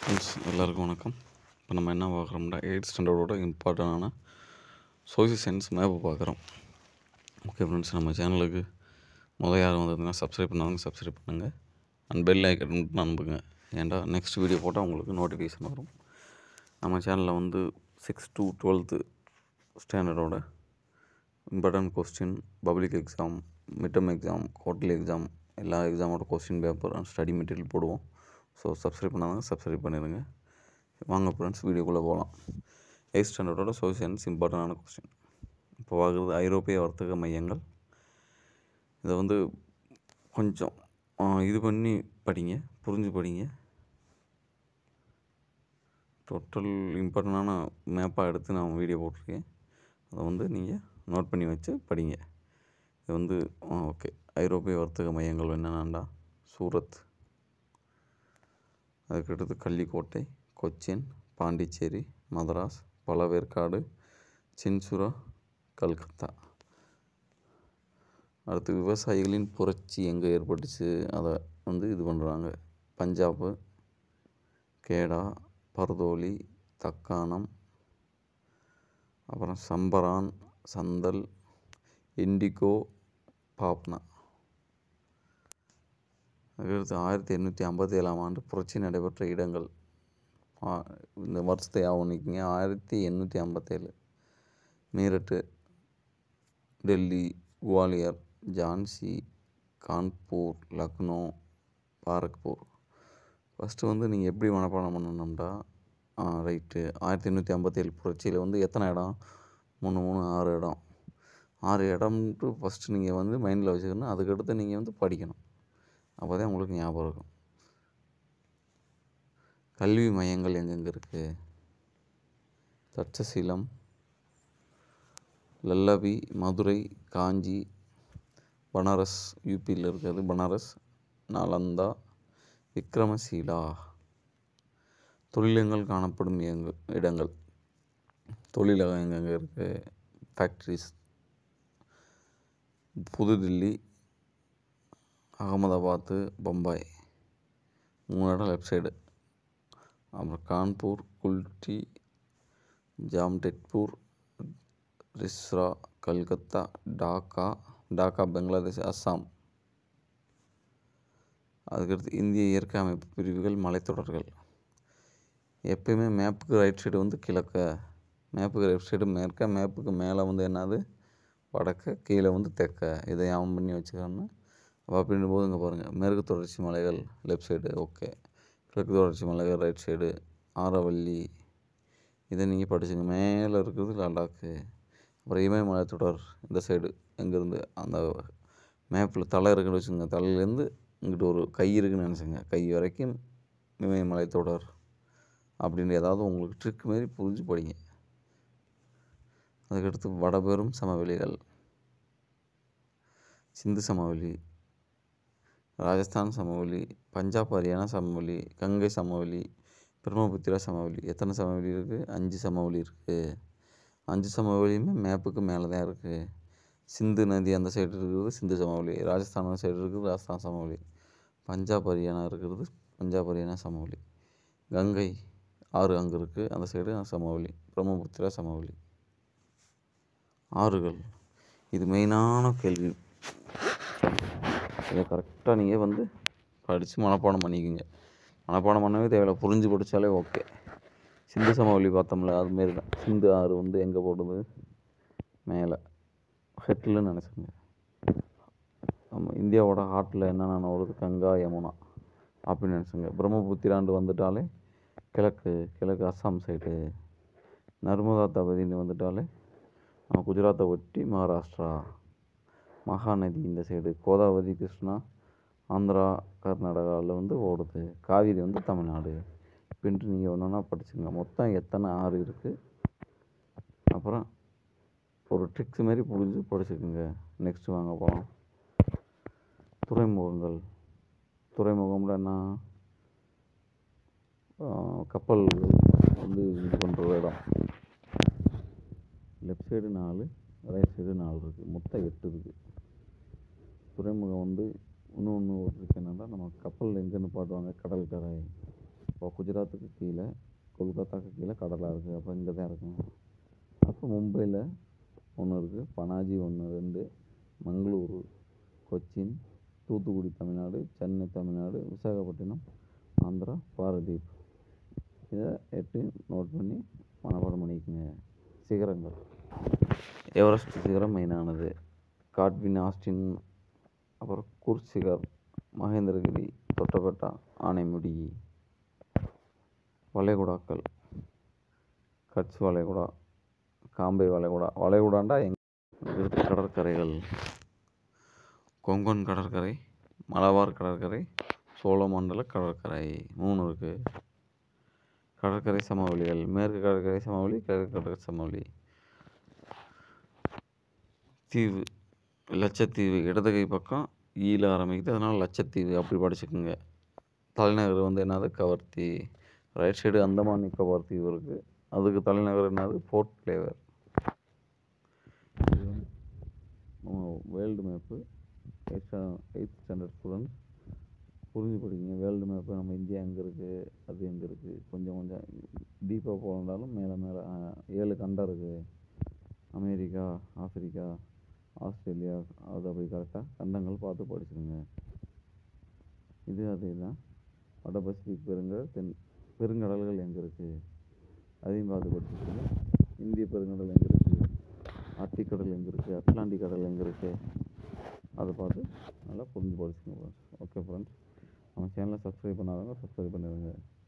friends எல்லாருக்கும் வணக்கம் இப்போ நம்ம என்ன பார்க்குறோம்னா எயிட் ஸ்டாண்டர்டோட இம்பார்ட்டண்டான சோசியல் சயின்ஸ் மேப்பு பார்க்குறோம் ஓகே ஃப்ரெண்ட்ஸ் நம்ம சேனலுக்கு முதல் யாரும் வந்ததுன்னா சப்ஸ்கிரைப் பண்ணாங்க சப்ஸ்கிரைப் பண்ணுங்கள் அண்ட் பெல் ஐக்கன் மட்டும் அனுப்புங்க ஏன்டா நெக்ஸ்ட் வீடியோ போட்டால் உங்களுக்கு நோட்டிஃபிகேஷன் வரும் நம்ம சேனலில் வந்து சிக்ஸ் டு டுவெல்த்து ஸ்டாண்டர்டோட important question public exam midterm exam quarterly exam எல்லா எக்ஸாமோட question paper and study material போடுவோம் ஸோ சப்ஸ்கிரைப் பண்ணாதவங்க சப்ஸ்கிரைப் பண்ணிடுங்க வாங்க ஃப்ரெண்ட்ஸ் வீடியோக்குள்ளே போகலாம் எயிட் ஸ்டாண்டர்டோட சோசியல் சயின்ஸ் இம்பார்ட்டண்டான கொஸ்டின் இப்போ பார்க்குறது ஐரோப்பிய வர்த்தக மையங்கள் இதை வந்து கொஞ்சம் ஆ, இது பண்ணி படிங்க புரிஞ்சு படிங்க டோட்டல் இம்பார்ட்டண்டான மேப்பாக எடுத்து நான் வீடியோ போட்டிருக்கேன் அதை வந்து நீங்கள் நோட் பண்ணி வச்சு படிங்க இது வந்து ஓகே ஐரோப்பிய வர்த்தக மையங்கள் என்னென்னாண்டா சூரத் அதுக்கடுத்து கள்ளிக்கோட்டை கொச்சின் பாண்டிச்சேரி மதராஸ் பழவேற்காடு சின்சுரா கல்கத்தா அடுத்து விவசாயிகளின் புரட்சி எங்கே ஏற்பட்டுச்சு அதை வந்து இது பண்ணுறாங்க பஞ்சாபு கேடா பர்தோலி தக்கானம் அப்புறம் சம்பரான் சந்தல் இண்டிகோ பாப்னா அதுக்கடுத்து ஆயிரத்தி எண்ணூற்றி ஐம்பத்தி ஏழாம் ஆண்டு புரட்சி நடைபெற்ற இடங்கள் ஆ, இந்த வருஷத்தை ஆவணிக்குங்க ஆயிரத்தி எண்ணூற்றி ஐம்பத்தேழு மீரட்டு டெல்லி குவாலியர் ஜான்சி கான்பூர் லக்னோ பாரக்பூர் ஃபஸ்ட்டு வந்து நீங்கள் எப்படி மனப்பாடம் பண்ணணும்டா ரைட்டு ஆயிரத்தி எண்ணூற்றி ஐம்பத்தேழு புரட்சியில் வந்து எத்தனை இடம் மூணு மூணு ஆறு இடம் ஆறு இடம்ன்ட்டு ஃபஸ்ட்டு நீங்கள் வந்து மைண்டில் வச்சுக்கணும் அதுக்கடுத்து நீங்கள் வந்து படிக்கணும் அப்போ தான் உங்களுக்கு ஞாபகம் இருக்கும் கல்வி மையங்கள் எங்கெங்கே இருக்குது தட்சசீலம் லல்லபி மதுரை காஞ்சி பனாரஸ் யூபியில் இருக்கிறது பனாரஸ் நாலந்தா விக்ரமசீலா தொழிலங்கள் காணப்படும் எங்க இடங்கள் தொழிலகம் எங்கெங்கே இருக்குது ஃபேக்ட்ரிஸ் புதுதில்லி அகமதாபாத்து பம்பாய் மூணு இடம் லெஃப்ட் சைடு அப்புறம் கான்பூர் குல்டி ஜாம்டெட்பூர் ரிஸ்ரா கல்கத்தா டாக்கா டாக்கா பங்களாதேஷ் அஸ்ஸாம் அதுக்கடுத்து இந்திய இயற்கை அமைப்பு பிரிவுகள் மலைத்தொடர்கள் எப்பயுமே மேப்புக்கு ரைட் சைடு வந்து கிழக்க மேப்புக்கு ரைட் சைடு மேற்க மேப்புக்கு மேலே வந்து என்னது வடக்க கீழே வந்து தெற்க இதை ஞாபகம் பண்ணி வச்சுக்கோன்னு அப்போ அப்படின்னும் போது இங்கே பாருங்கள் மேற்கு தொடர்ச்சி மலைகள் லெஃப்ட் சைடு ஓகே கிழக்கு தொடர்ச்சி மலைகள் ரைட் சைடு ஆரவல்லி இதை நீங்கள் படிச்சுங்க மேலே இருக்கிறது லடாக்கு அப்புறம் இமயமலை தொடர் இந்த சைடு எங்கேருந்து அந்த மேப்பில் தலை இருக்குன்னு வச்சுங்க தலையிலேருந்து இங்கிட்டு ஒரு கை இருக்குன்னு நினச்சிங்க கை வரைக்கும் இமயமலை தொடர் அப்படின்னு ஏதாவது உங்களுக்கு ட்ரிக் மாரி புரிஞ்சு படிங்க அதுக்கடுத்து வடபெரும் சமவெளிகள் சிந்து சமவெளி ராஜஸ்தான் சமவெளி பஞ்சாப் ஹரியானா சமவெளி கங்கை சமவெளி பிரம்மபுத்திரா சமவெளி எத்தனை சமவெளி இருக்குது அஞ்சு சமவெளி இருக்குது அஞ்சு சமவெளியுமே மேப்புக்கு மேலே தான் இருக்குது சிந்து நதி அந்த சைடு இருக்கிறது சிந்து சமவெளி ராஜஸ்தான் அந்த சைடு இருக்கிறது ராஜஸ்தான் சமவெளி பஞ்சாப் ஹரியானா இருக்கிறது பஞ்சாப் ஹரியானா சமவெளி கங்கை ஆறு அங்கே இருக்குது அந்த சைடு சமவெளி பிரம்மபுத்திரா சமவெளி ஆறுகள் இது மெயினான கேள்வி இதை கரெக்டாக நீங்கள் வந்து படித்து மனப்பாடம் பண்ணிக்கோங்க மனப்பாடம் பண்ணவே தேவையில்ல புரிஞ்சு படித்தாலே ஓகே சிந்து சமவெளி பார்த்தோம்ல அதுமாரி தான் சிந்து ஆறு வந்து எங்கே போடுது மேலே ஹெட்டில்னு நினச்சிங்க நம்ம இந்தியாவோட ஹார்ட்டில் என்னென்ன வருது கங்கா யமுனா அப்படின்னு நினச்சிங்க பிரம்மபுத்திராண்டு வந்துட்டாலே கிழக்கு கிழக்கு அஸ்ஸாம் சைடு நர்மதா தபதின்னு வந்துட்டாலே நம்ம குஜராத்தை ஒட்டி மகாராஷ்டிரா மகாநதி இந்த சைடு கோதாவரி கிருஷ்ணா ஆந்திரா கர்நாடகாவில் வந்து ஓடுது காவிரி வந்து தமிழ்நாடு இப்படின்ட்டு நீங்கள் ஒன்று ஒன்றா படிச்சுங்க மொத்தம் எத்தனை ஆறு இருக்குது அப்புறம் ஒரு ட்ரிக்ஸ் மாரி புரிஞ்சு படிச்சுக்குங்க நெக்ஸ்ட்டு வாங்க போகலாம் துறைமுகங்கள் துறைமுகம்ல என்ன ஆஹ் கப்பல் வந்து இது பண்ணுற இடம் லெஃப்ட் சைடு நாலு ரைட் சைடு நாலு இருக்குது மொத்தம் எட்டு இருக்குது துறைமுகம் வந்து இன்னொன்று ஒரு இருக்கு என்னென்னா நம்ம கப்பல் எங்கே நிப்பாட்டுவாங்க கடற்கரை இப்போ குஜராத்துக்கு கீழே கொல்கத்தாக்கு கீழே கடலாக இருக்குது அப்போ இங்கே தான் இருக்கும் அப்போ மும்பையில் ஒன்று இருக்குது பனாஜி ஒன்று ரெண்டு மங்களூரு கொச்சின் தூத்துக்குடி தமிழ்நாடு சென்னை தமிழ்நாடு விசாகப்பட்டினம் ஆந்திரா பாரதீப் இதை எட்டு நோட் பண்ணி மனப்பாடம் பண்ணிக்கோங்க சிகரங்கள் எவரெஸ்ட் சிகரம் மெயினானது காட்வின் ஆஸ்டின் அப்புறம் குர்சிகர் மகேந்திரகிரி தொட்டபெட்டா ஆனைமுடி வளைகுடாக்கள் கட்ச் வளைகுடா காம்பை வளைகுடா வளைகுடாண்டா எங் இருக்கு கடற்கரைகள் கொங்கன் கடற்கரை மலபார் கடற்கரை சோழமண்டல கடற்கரை மூணு இருக்குது கடற்கரை சமவெளிகள் மேற்கு கடற்கரை சமவெளி கிழக்கு கடற்கரை சமவெளி தீவு லட்சத்தீவு இடது கை பக்கம் ஈல ஆரம்பிக்குது அதனால் லட்சத்தீவு அப்படி படிச்சுக்கோங்க தலைநகர் வந்து என்னது கவர்த்தி ரைட் சைடு அந்தமான் நிக்கோபார் தீவு இருக்குது அதுக்கு தலைநகர் என்னது போர்ட் பிளேவர் இது வந்து நம்ம world map eight eighth standard students புரிஞ்சு படிங்க வேர்ல்டு மேப்பு நம்ம இந்தியா எங்கே இருக்குது அது எங்கே இருக்குது கொஞ்சம் கொஞ்சம் டீப்பாக போகணுன்னாலும் மேலே மேலே ஏழு கண்டம் இருக்குது அமெரிக்கா ஆப்பிரிக்கா ஆஸ்திரேலியா அது அப்படி கரெக்டாக கண்டங்கள் பார்த்து படிச்சுருங்க இது அதே தான் வட பசிபிக் பெருங்கடல் தென் பெருங்கடல்கள் எங்கே இருக்குது அதையும் பார்த்து படிச்சுக்கோங்க இந்திய பெருங்கடல் எங்கே இருக்குது ஆர்டிக் கடல் எங்கே இருக்குது அட்லாண்டிக் கடல் எங்கே இருக்குது அதை பார்த்து நல்லா புரிஞ்சு படிச்சுக்கோங்க ஃப்ரெண்ட்ஸ் ஓகே ஃப்ரெண்ட்ஸ் நம்ம சேனலை சப்ஸ்கிரைப் பண்ணாதவங்க சப்ஸ்கிரைப் பண்ணிடுங்க